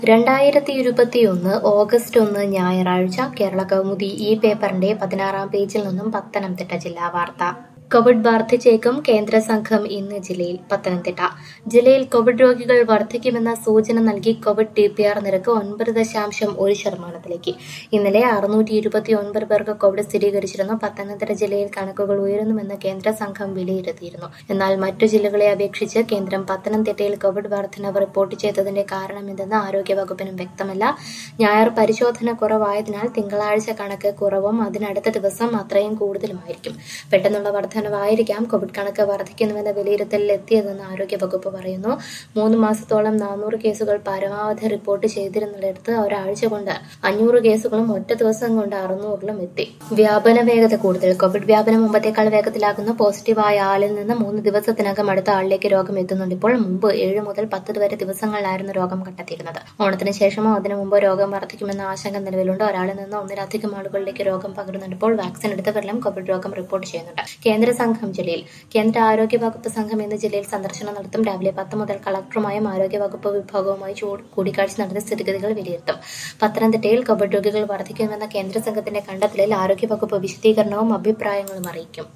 രണ്ടായിരത്തി ഇരുപത്തിയൊന്ന് ഓഗസ്റ്റ് ഒന്ന് ഞായറാഴ്ച കേരള കൗമുദി ഈ പേപ്പറിന്റെ പതിനാറാം പേജിൽ നിന്നും പത്തനംതിട്ട ജില്ലാ വാർത്ത കോവിഡ് വർദ്ധിച്ചേക്കും കേന്ദ്ര സംഘം ഇന്ന് ജില്ലയിൽ പത്തനംതിട്ട ജില്ലയിൽ കോവിഡ് രോഗികൾ വർദ്ധിക്കുമെന്ന സൂചന നൽകി കോവിഡ് ടി പി ആർ നിരക്ക് ഒൻപത് ദശാംശം ഒരു ശതമാനത്തിലേക്ക് ഇന്നലെ അറുന്നൂറ്റി ഇരുപത്തി ഒൻപത് പേർക്ക് കോവിഡ് സ്ഥിരീകരിച്ചിരുന്നു പത്തനംതിട്ട ജില്ലയിൽ കണക്കുകൾ ഉയരുന്നുവെന്ന് കേന്ദ്ര സംഘം വിലയിരുത്തിയിരുന്നു എന്നാൽ മറ്റു ജില്ലകളെ അപേക്ഷിച്ച് കേന്ദ്രം പത്തനംതിട്ടയിൽ കോവിഡ് വർധനവ് റിപ്പോർട്ട് ചെയ്തതിന്റെ കാരണമെന്തെന്ന് ആരോഗ്യവകുപ്പിനും വ്യക്തമല്ല ഞായർ പരിശോധന കുറവായതിനാൽ തിങ്കളാഴ്ച കണക്ക് കുറവും അതിനടുത്ത ദിവസം അത്രയും കൂടുതലുമായിരിക്കും പെട്ടെന്നുള്ള വർധനവായിരിക്കാം കോവിഡ് കണക്ക് വർദ്ധിക്കുന്നുവെന്ന വിലയിരുത്തലിൽ എത്തിയതെന്ന് ആരോഗ്യവകുപ്പ് പറയുന്നു മൂന്ന് മാസത്തോളം നാനൂറ് കേസുകൾ പരമാവധി റിപ്പോർട്ട് ചെയ്തിരുന്നിടത്ത് ഒരാഴ്ച കൊണ്ട് അഞ്ഞൂറ് കേസുകളും ഒറ്റ ദിവസം കൊണ്ട് അറുന്നൂറിലും എത്തി വ്യാപന വേഗത കൂടുതൽ കോവിഡ് വ്യാപനം മുമ്പത്തേക്കാൾ വേഗത്തിലാകുന്നു പോസിറ്റീവായ ആളിൽ നിന്ന് മൂന്ന് ദിവസത്തിനകം അടുത്ത ആളിലേക്ക് രോഗം എത്തുന്നുണ്ട് ഇപ്പോൾ മുമ്പ് ഏഴ് മുതൽ പത്ത് വരെ ദിവസങ്ങളിലായിരുന്നു രോഗം കണ്ടെത്തിയിരുന്നത് ഓണത്തിന് ശേഷമോ അതിനു മുമ്പോ രോഗം വർദ്ധിക്കുമെന്ന ആശങ്ക നിലവിലുണ്ട് ഒരാളിൽ നിന്ന് ഒന്നിലധികം ആളുകളിലേക്ക് രോഗം പകരുന്നുണ്ട് ഇപ്പോൾ വാക്സിൻ എടുത്തവരിലും കോവിഡ് രോഗം റിപ്പോർട്ട് ചെയ്യുന്നുണ്ട് കേന്ദ്ര സംഘം ജില്ലയിൽ കേന്ദ്ര ആരോഗ്യ വകുപ്പ് സംഘം ഇന്ന് ജില്ലയിൽ സന്ദർശനം നടത്തും രാവിലെ പത്ത് മുതൽ കളക്ടറുമായും ആരോഗ്യ വകുപ്പ് വിഭാഗവുമായി ചൂ- കൂടിക്കാഴ്ച നടത്തി സ്ഥിതിഗതികൾ വിലയിരുത്തും പത്തനംതിട്ടയിൽ കോവിഡ് രോഗികൾ വർദ്ധിക്കുമെന്ന കേന്ദ്ര സംഘത്തിന്റെ കണ്ടെത്തലിൽ ആരോഗ്യ വകുപ്പ് വിശദീകരണവും അഭിപ്രായങ്ങളും അറിയിക്കും